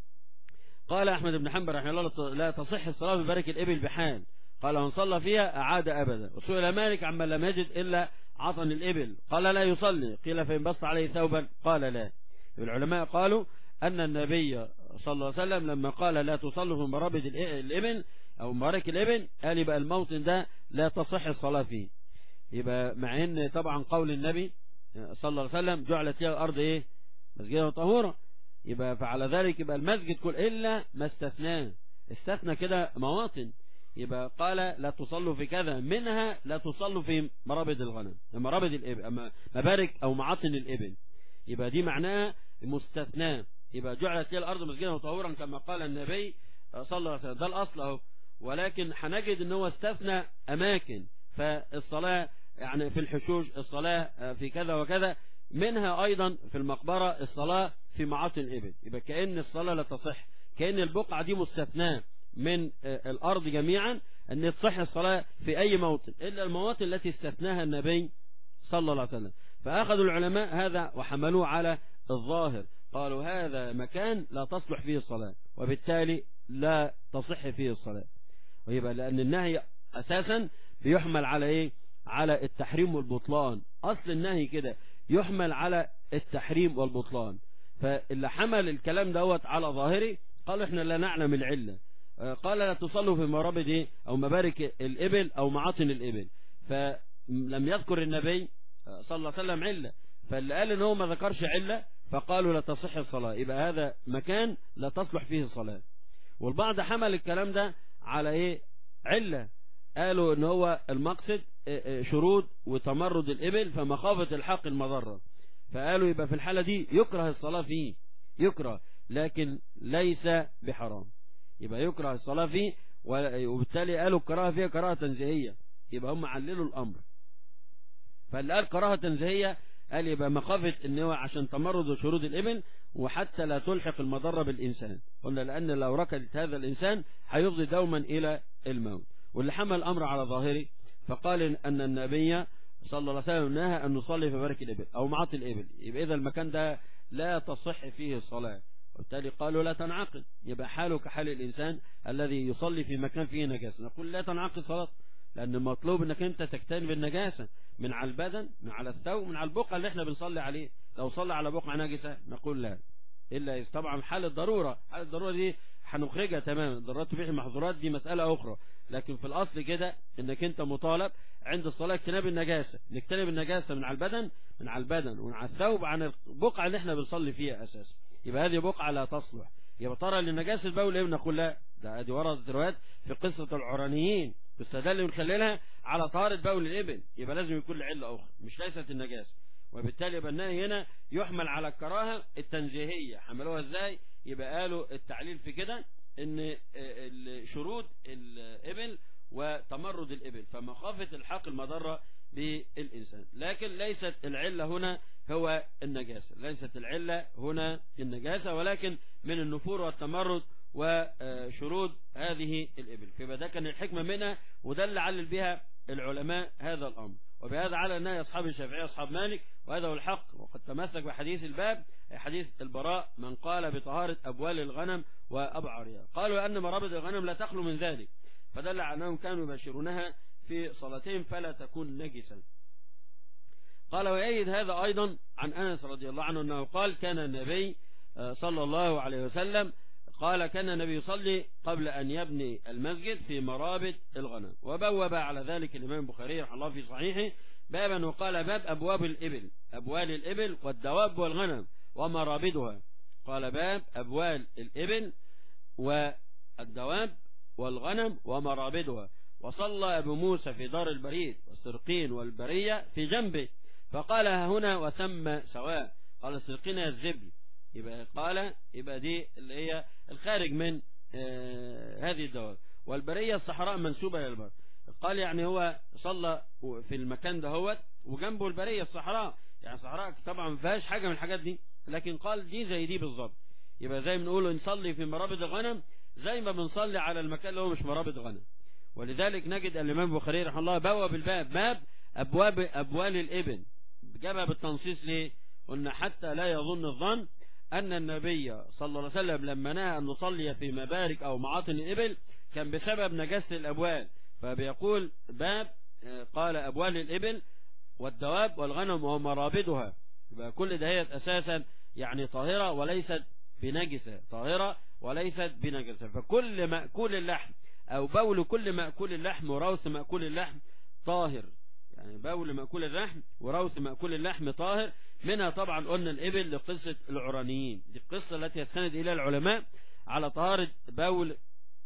قال أحمد بن حنبل رحمه الله لا تصح الصلاة ببرك الإبل بحال قال من صلى فيها أعاد أبدا وسئل مالك عمن لم يجد إلا عطن الإبل قال لا يصلي قيل فإن بسط عليه ثوبا قال لا العلماء قالوا أن النبي صلى الله عليه وسلم لما قال لا تصلوا في مرابط الإبل أو مبارك الإبل قال يبقى الموطن ده لا تصح الصلاة فيه يبقى مع ان طبعا قول النبي صلى الله عليه وسلم جعلت لها الارض ايه مسجدا طهورا يبقى فعلى ذلك يبقى المسجد كل الا ما استثناه استثنى كده مواطن يبقى قال لا تصلوا في كذا منها لا تصلوا في مرابد الغنم مرابد الابل اما مبارك او معاطن الابل يبقى دي معناها مستثناه يبقى جعلت لها الارض مسجدا طهورا كما قال النبي صلى الله عليه وسلم ده الاصل اهو ولكن هنجد ان هو استثنى اماكن فالصلاة يعني في الحشوش الصلاة في كذا وكذا منها أيضا في المقبرة الصلاة في معاطن الإبل يبقى كأن الصلاة لا تصح كأن البقعة دي مستثناة من الأرض جميعا أن تصح الصلاة في أي موطن إلا المواطن التي استثناها النبي صلى الله عليه وسلم فأخذوا العلماء هذا وحملوه على الظاهر قالوا هذا مكان لا تصلح فيه الصلاة وبالتالي لا تصح فيه الصلاة ويبقى لأن النهي أساسا بيحمل على ايه على التحريم والبطلان اصل النهي كده يحمل على التحريم والبطلان فاللي حمل الكلام دوت على ظاهري قال احنا لا نعلم العله قال لا تصلوا في مرابد ايه او مبارك الابل او معاطن الابل فلم يذكر النبي صلى الله عليه وسلم عله فاللي قال ان هو ما ذكرش عله فقالوا لا تصح الصلاه يبقى هذا مكان لا تصلح فيه الصلاه والبعض حمل الكلام ده على ايه عله قالوا ان هو المقصد شرود وتمرد الإبل فمخافة الحق المضرة فقالوا يبقى في الحالة دي يكره الصلاة فيه يكره لكن ليس بحرام يبقى يكره الصلاة فيه وبالتالي قالوا الكراهة فيها كراهة تنزيهية يبقى هم عللوا الأمر فاللي قال كراهة تنزيهية قال يبقى مخافة ان هو عشان تمرد وشرود الإبل وحتى لا تلحق المضرة بالإنسان قلنا لأن لو ركضت هذا الإنسان هيفضي دوما إلى الموت واللي حمل الأمر على ظاهره فقال أن النبي صلى الله عليه وسلم نهى أن نصلي في برك الإبل أو معاطي الإبل يبقى إذا المكان ده لا تصح فيه الصلاة وبالتالي قالوا لا تنعقد يبقى حاله كحال الإنسان الذي يصلي في مكان فيه نجاسة نقول لا تنعقد صلاة لأن المطلوب أنك أنت تجتنب النجاسة من على البدن من على الثوب من على البقعة اللي احنا بنصلي عليه لو صلى على بقعة نجسة نقول لا إلا طبعا حال الضرورة حال الضرورة دي هنخرجها تماما ضرورات تبيح المحظورات دي مسألة أخرى لكن في الأصل كده إنك أنت مطالب عند الصلاة اجتناب النجاسة نجتنب النجاسة من على البدن من على البدن ومن على الثوب عن البقعة اللي احنا بنصلي فيها أساسا يبقى هذه بقعة لا تصلح يبقى ترى لنجاسة البول ايه نقول لا ده دي وردت روايات في قصة العرانيين تستدل من خلالها على طهارة بول الإبل يبقى لازم يكون لعلة أخرى مش ليست النجاسة وبالتالي يبقى النهي هنا يحمل على الكراهة التنزيهية حملوها ازاي يبقى قالوا التعليل في كده ان شروط الإبل وتمرد الإبل فمخافة الحق المضرة بالإنسان لكن ليست العلة هنا هو النجاسة ليست العلة هنا النجاسة ولكن من النفور والتمرد وشرود هذه الإبل فيبقى ده كان الحكمة منها وده اللي علل بها العلماء هذا الأمر وبهذا على النهي أصحاب الشافعية أصحاب مالك وهذا هو الحق وقد تمسك بحديث الباب حديث البراء من قال بطهارة أبوال الغنم وأبعارها قالوا أن مرابط الغنم لا تخلو من ذلك فدل على أنهم كانوا يبشرونها في صلاتهم فلا تكون نجسا قال ويأيد هذا أيضا عن أنس رضي الله عنه أنه قال كان النبي صلى الله عليه وسلم قال كان النبي يصلي قبل أن يبني المسجد في مرابط الغنم وبوب على ذلك الإمام البخاري رحمه الله في صحيحه بابا وقال باب أبواب الإبل أبوال الإبل والدواب والغنم ومرابدها قال باب أبوال الإبل والدواب والغنم ومرابدها وصلى أبو موسى في دار البريد والسرقين والبرية في جنبه فقال هنا وسمى سواء قال السرقين الزبل يبقى قال يبقى دي اللي هي الخارج من آه هذه الدواب والبرية الصحراء منسوبة إلى البر قال يعني هو صلى في المكان ده هوت وجنبه البرية الصحراء يعني صحراء طبعا ما فيهاش حاجة من الحاجات دي لكن قال دي زي دي بالظبط يبقى زي ما بنقول نصلي في مرابط الغنم زي ما بنصلي على المكان اللي هو مش مرابط غنم ولذلك نجد الإمام البخاري رحمه الله بواب الباب باب أبواب أبوال الإبل جابها بالتنصيص ليه قلنا حتى لا يظن الظن أن النبي صلى الله عليه وسلم لما نهى أن نصلي في مبارك أو معاطن الإبل كان بسبب نجاسة الأبوال فبيقول باب قال أبوال الإبل والدواب والغنم ومرابدها يبقى كل دهيت أساسا يعني طاهرة وليست بنجسة طاهرة وليست بنجسة فكل مأكول اللحم أو بول كل مأكول اللحم وروث مأكول اللحم طاهر يعني بول مأكول اللحم وروث مأكول اللحم طاهر منها طبعا قلنا الإبل لقصة العرانيين دي القصة التي يستند إليها العلماء على طهارة بول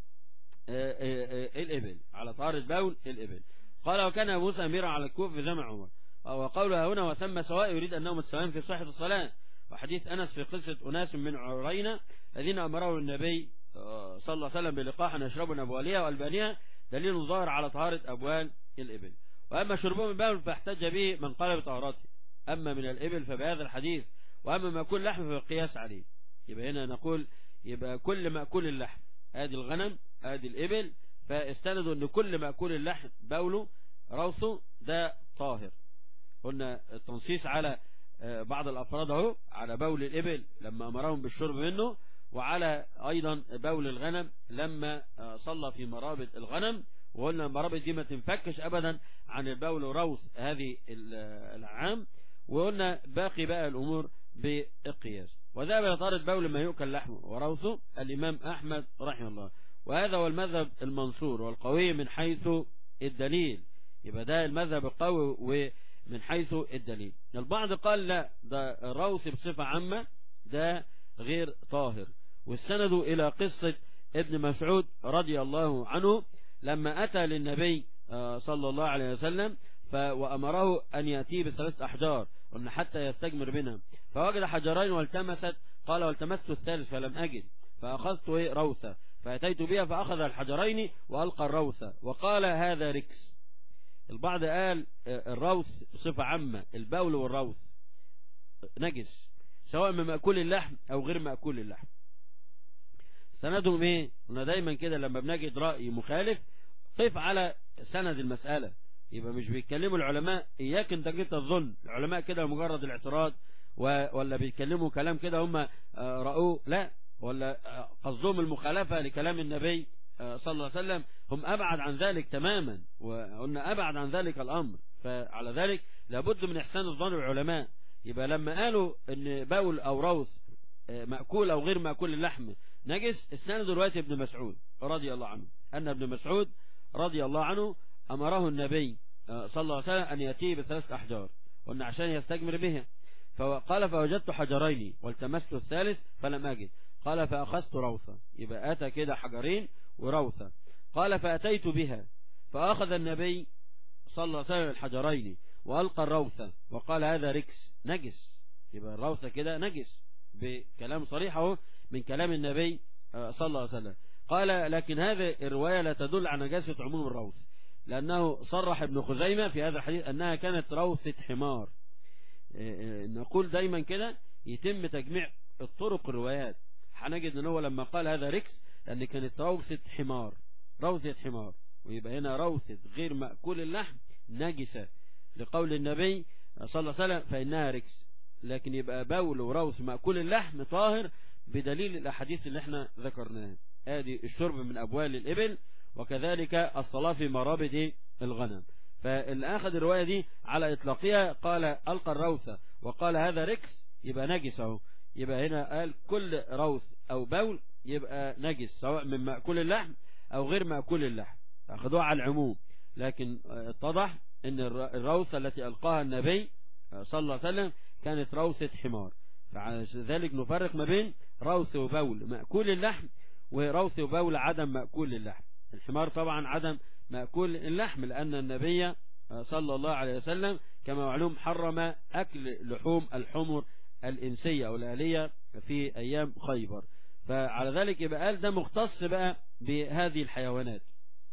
الإبل على طهارة بول الإبل قال وكان أبو موسى أميرا على الكوف في زمن عمر وقولها هنا وثم سواء يريد أنهم السلام في صحة الصلاة وحديث أنس في قصة أناس من عرينة الذين أمره النبي صلى الله عليه وسلم بلقاح أن يشربوا من أبوالها وألبانها دليل ظاهر على طهارة أبوال الإبل وأما شربهم من بول فاحتج به من قال بطهارته أما من الإبل فبهذا الحديث وأما مأكول لحم فالقياس عليه يبقى هنا نقول يبقى كل مأكول اللحم آدي الغنم آدي الإبل فاستندوا أن كل مأكول اللحم بوله روثه ده طاهر قلنا التنصيص على بعض الأفراد اهو على بول الإبل لما أمرهم بالشرب منه وعلى أيضا بول الغنم لما صلى في مرابط الغنم وقلنا المرابط دي ما تنفكش أبدا عن البول وروث هذه العام وقلنا باقي بقى الأمور بالقياس وذهب إلى طارد بول ما يؤكل لحمه وروثه الإمام أحمد رحمه الله وهذا هو المذهب المنصور والقوي من حيث الدليل يبقى ده المذهب القوي ومن حيث الدليل البعض قال لا ده الروث بصفة عامة ده غير طاهر واستندوا إلى قصة ابن مسعود رضي الله عنه لما أتى للنبي صلى الله عليه وسلم وأمره أن يأتيه بثلاث أحجار قلنا حتى يستجمر منها فوجد حجرين والتمست قال والتمست الثالث فلم أجد فأخذت روثة فأتيت بها فأخذ الحجرين وألقى الروثة وقال هذا ركس البعض قال الروث بصفة عامة البول والروث نجس سواء من مأكول اللحم أو غير مأكول اللحم سندهم ايه قلنا دايما كده لما بنجد رأي مخالف قف على سند المسألة يبقى مش بيتكلموا العلماء إياك انت جيت الظن العلماء كده مجرد الاعتراض ولا بيتكلموا كلام كده هم رأوه لا ولا قصدهم المخالفة لكلام النبي صلى الله عليه وسلم هم أبعد عن ذلك تماما وقلنا أبعد عن ذلك الأمر فعلى ذلك لابد من إحسان الظن العلماء يبقى لما قالوا ان بول أو روث مأكول أو غير مأكول اللحم نجس استندوا رواية ابن مسعود رضي الله عنه أن ابن مسعود رضي الله عنه أمره النبي صلى الله عليه وسلم أن يأتيه بثلاث أحجار قلنا عشان يستجمر بها فقال فوجدت حجرين والتمست الثالث فلم أجد قال فأخذت روثة يبقى أتى كده حجرين وروثة قال فأتيت بها فأخذ النبي صلى الله عليه وسلم الحجرين وألقى الروثة وقال هذا ركس نجس يبقى الروثة كده نجس بكلام صريح اهو من كلام النبي صلى الله عليه وسلم قال لكن هذه الرواية لا تدل على نجاسة عموم الروث لأنه صرح ابن خزيمة في هذا الحديث أنها كانت روثة حمار نقول دايما كده يتم تجميع الطرق الروايات هنجد ان هو لما قال هذا ركس لأن كانت روثة حمار روثة حمار ويبقى هنا روثة غير مأكول اللحم نجسة لقول النبي صلى الله عليه وسلم فإنها ركس لكن يبقى بول وروث مأكول اللحم طاهر بدليل الأحاديث اللي احنا ذكرناها ادي الشرب من أبوال الإبل وكذلك الصلاة في مرابد الغنم فاللي أخذ الرواية دي على إطلاقها قال ألقى الروثة وقال هذا ركس يبقى نجس اهو يبقى هنا قال كل روث أو بول يبقى نجس سواء من مأكول اللحم أو غير مأكول اللحم أخذوها على العموم لكن اتضح أن الروثة التي ألقاها النبي صلى الله عليه وسلم كانت روثة حمار فذلك نفرق ما بين روث وبول مأكول اللحم وروث وبول عدم مأكول اللحم الحمار طبعا عدم مأكول اللحم لأن النبي صلى الله عليه وسلم كما معلوم حرم أكل لحوم الحمر الإنسية أو الآلية في أيام خيبر فعلى ذلك يبقى قال ده مختص بقى بهذه الحيوانات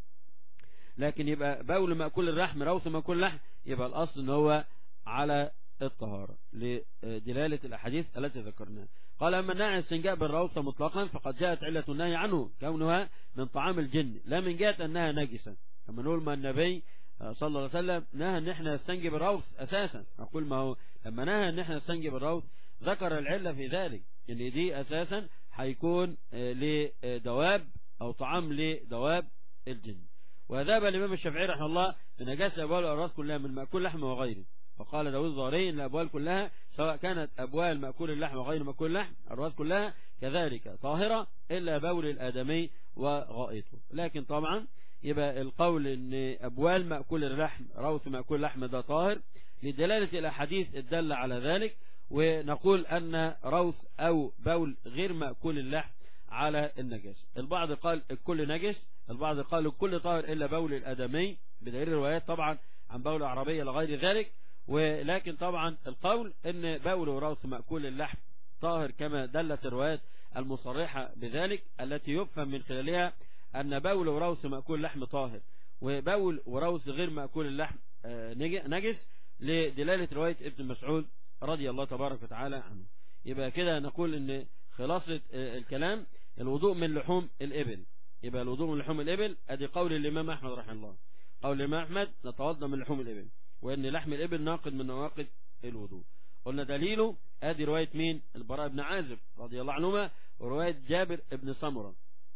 لكن يبقى بول مأكول اللحم روث مأكول اللحم يبقى الأصل ان هو على الطهارة لدلالة الأحاديث التي ذكرناها قال أما النهي عن الاستنجاء بالروثة مطلقا فقد جاءت علة النهي عنه كونها من طعام الجن لا من جهة أنها نجسة كما نقول ما النبي صلى الله عليه وسلم نهى ان احنا نستنجي بالروث اساسا اقول ما هو لما نهى ان احنا نستنجي بالروث ذكر العله في ذلك ان دي اساسا هيكون لدواب او طعام لدواب الجن وذهب الامام الشافعي رحمه الله بنجاسه ابوال الارواث كلها من ماكول لحم وغيره فقال داود الظاهري ان الابوال كلها سواء كانت ابوال ماكول اللحم وغير ماكول اللحم الارواث كلها كذلك طاهره الا بول الادمي وغائطه لكن طبعا يبقى القول ان ابوال ماكول اللحم روث ماكول اللحم ده طاهر لدلاله الاحاديث الداله على ذلك ونقول ان روث او بول غير ماكول اللحم على النجاسه البعض قال الكل نجس البعض قال الكل طاهر الا بول الادمي بدليل الروايات طبعا عن بول العربيه لغير ذلك ولكن طبعا القول ان بول وروث مأكول اللحم طاهر كما دلت الروايات المصرحة بذلك التي يفهم من خلالها أن بول وروث مأكول اللحم طاهر وبول وروث غير مأكول اللحم نجس لدلالة رواية ابن مسعود رضي الله تبارك وتعالى عنه يبقى كده نقول ان خلاصة الكلام الوضوء من لحوم الإبل يبقى الوضوء من لحوم الإبل ادي قول الإمام أحمد رحمه الله قول الإمام أحمد نتوضا من لحوم الإبل وان لحم الابل ناقض من نواقض الوضوء قلنا دليله ادي رواية مين البراء بن عازب رضي الله عنهما ورواية جابر بن سمرة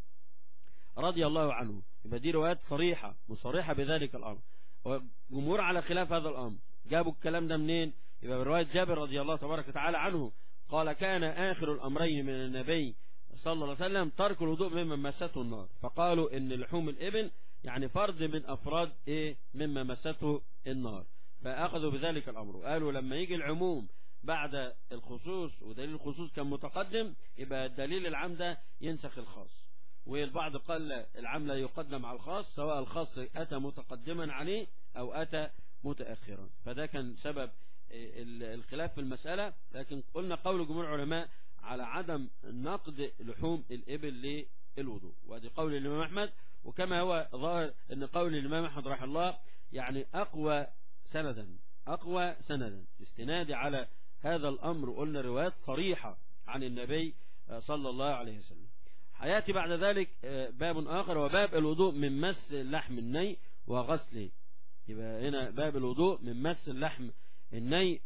رضي الله عنه يبقى دي روايات صريحة مصرحة بذلك الامر والجمهور على خلاف هذا الامر جابوا الكلام ده منين يبقى برواية جابر رضي الله تبارك وتعالى عنه قال كان اخر الامرين من النبي صلى الله عليه وسلم ترك الوضوء ممن مسته النار فقالوا ان لحوم الابل يعني فرد من أفراد إيه مما مسته النار فأخذوا بذلك الأمر قالوا لما يجي العموم بعد الخصوص ودليل الخصوص كان متقدم يبقى الدليل العام ده ينسخ الخاص والبعض قال العام لا يقدم على الخاص سواء الخاص أتى متقدما عليه أو أتى متأخرا فده كان سبب الخلاف في المسألة لكن قلنا قول جمهور العلماء على عدم نقد لحوم الإبل للوضوء وهذه قول الإمام أحمد وكما هو ظاهر ان قول الامام احمد رحمه الله يعني اقوى سندا اقوى سندا استنادي على هذا الامر قلنا روايات صريحه عن النبي صلى الله عليه وسلم حياتي بعد ذلك باب اخر وباب الوضوء من مس اللحم الني وغسله يبقى هنا باب الوضوء من مس اللحم الني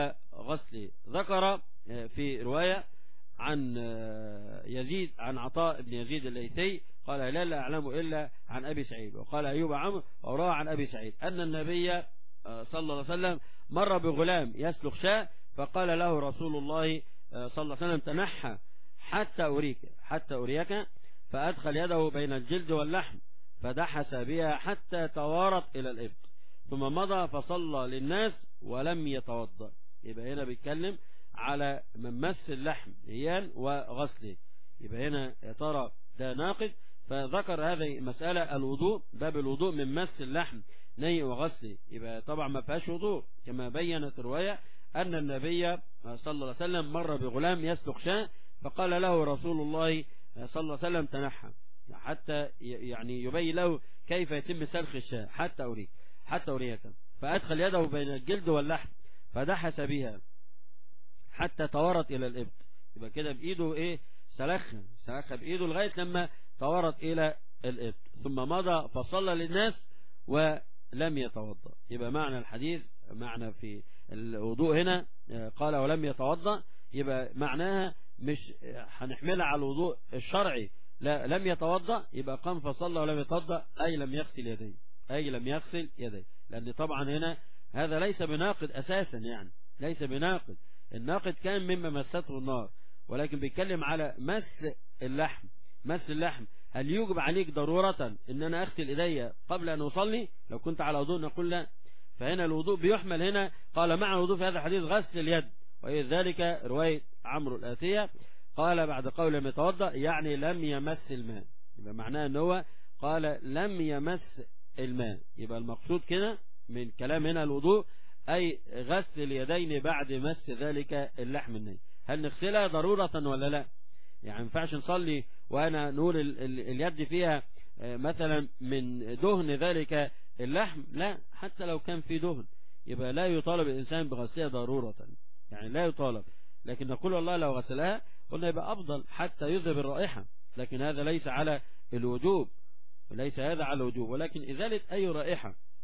وغسله ذكر في روايه عن يزيد عن عطاء بن يزيد الليثي قال لا لا أعلم إلا عن أبي سعيد وقال أيوب عمرو وروى عن أبي سعيد أن النبي صلى الله عليه وسلم مر بغلام يسلخ شاء فقال له رسول الله صلى الله عليه وسلم تنحى حتى أريك حتى أريك فأدخل يده بين الجلد واللحم فدحس بها حتى توارت إلى الإبط ثم مضى فصلى للناس ولم يتوضأ يبقى هنا بيتكلم على من مس اللحم ايان وغسله يبقى هنا يا ترى ده ناقد فذكر هذه المسألة الوضوء باب الوضوء من مس اللحم ني وغسله يبقى طبعا ما فيهاش وضوء كما بينت الرواية أن النبي صلى الله عليه وسلم مر بغلام يسلق شاء فقال له رسول الله صلى الله عليه وسلم تنحى حتى يعني يبين له كيف يتم سلخ الشاء حتى أريك حتى أريك فأدخل يده بين الجلد واللحم فدحس بها حتى تورط إلى الإبط يبقى كده بإيده إيه سلخها سلخها بإيده لغاية لما تورط إلى الإبط ثم مضى فصلى للناس ولم يتوضأ يبقى معنى الحديث معنى في الوضوء هنا قال ولم يتوضأ يبقى معناها مش هنحملها على الوضوء الشرعي لا لم يتوضأ يبقى قام فصلى ولم يتوضأ أي لم يغسل يديه أي لم يغسل يديه لأن طبعا هنا هذا ليس بناقد أساسا يعني ليس بناقد الناقد كان مما مسته النار ولكن بيتكلم على مس اللحم مس اللحم هل يوجب عليك ضرورة ان انا اغسل ايدي قبل ان اصلي لو كنت على وضوء نقول لا فهنا الوضوء بيحمل هنا قال مع الوضوء في هذا الحديث غسل اليد وذلك رواية عمرو الآتية قال بعد قول لم يتوضأ يعني لم يمس الماء يبقى معناه ان هو قال لم يمس الماء يبقى المقصود كده من كلام هنا الوضوء أي غسل اليدين بعد مس ذلك اللحم الني هل نغسلها ضرورة ولا لا يعني ما ينفعش نصلي وأنا نقول ال ال اليد فيها مثلا من دهن ذلك اللحم لا حتى لو كان في دهن يبقى لا يطالب الإنسان بغسلها ضرورة يعني لا يطالب لكن نقول والله لو غسلها قلنا يبقى أفضل حتى يذهب الرائحة لكن هذا ليس على الوجوب وليس هذا على الوجوب ولكن إزالة أي رائحة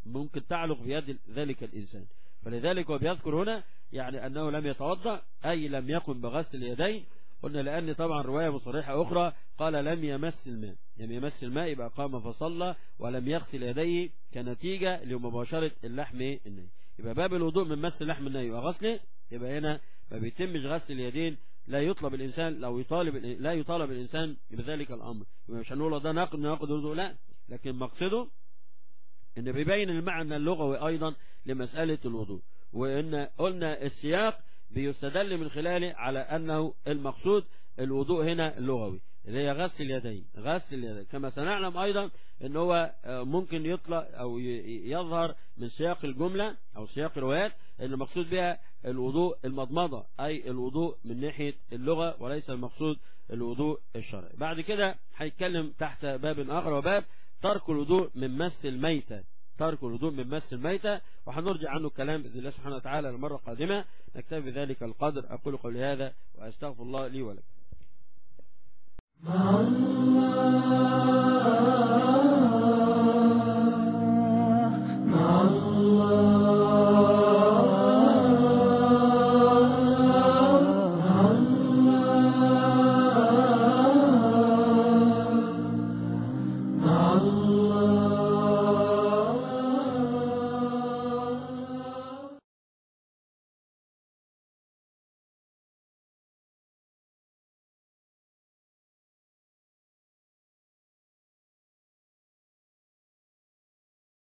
ممكن تعلق بيد ذلك الإنسان فلذلك هو بيذكر هنا يعني أنه لم يتوضأ أي لم يقم بغسل اليدين قلنا لأن طبعا رواية مصرحة أخرى قال لم يمس الماء لم يمس الماء يبقى قام فصلى ولم يغسل يديه كنتيجة لمباشرة اللحم الني يبقى باب الوضوء من مس اللحم الني وغسله يبقى هنا ما بيتمش غسل اليدين لا يطلب الإنسان لو يطالب لا يطالب الإنسان بذلك الأمر يبقى مش هنقول ده ناقض من ناقض الوضوء لا لكن مقصده ان بيبين المعنى اللغوي ايضا لمسألة الوضوء وان قلنا السياق بيستدل من خلاله على انه المقصود الوضوء هنا اللغوي اللي هي غسل اليدين غسل اليدين كما سنعلم ايضا ان هو ممكن يطلع او يظهر من سياق الجملة او سياق الروايات ان المقصود بها الوضوء المضمضة اي الوضوء من ناحية اللغة وليس المقصود الوضوء الشرعي بعد كده هيتكلم تحت باب اخر وباب ترك الوضوء من مس الميتة ترك الوضوء من مس الميتة وهنرجع عنه الكلام بإذن الله سبحانه وتعالى المرة القادمة نكتفي بذلك القدر أقول قولي هذا وأستغفر الله لي ولكم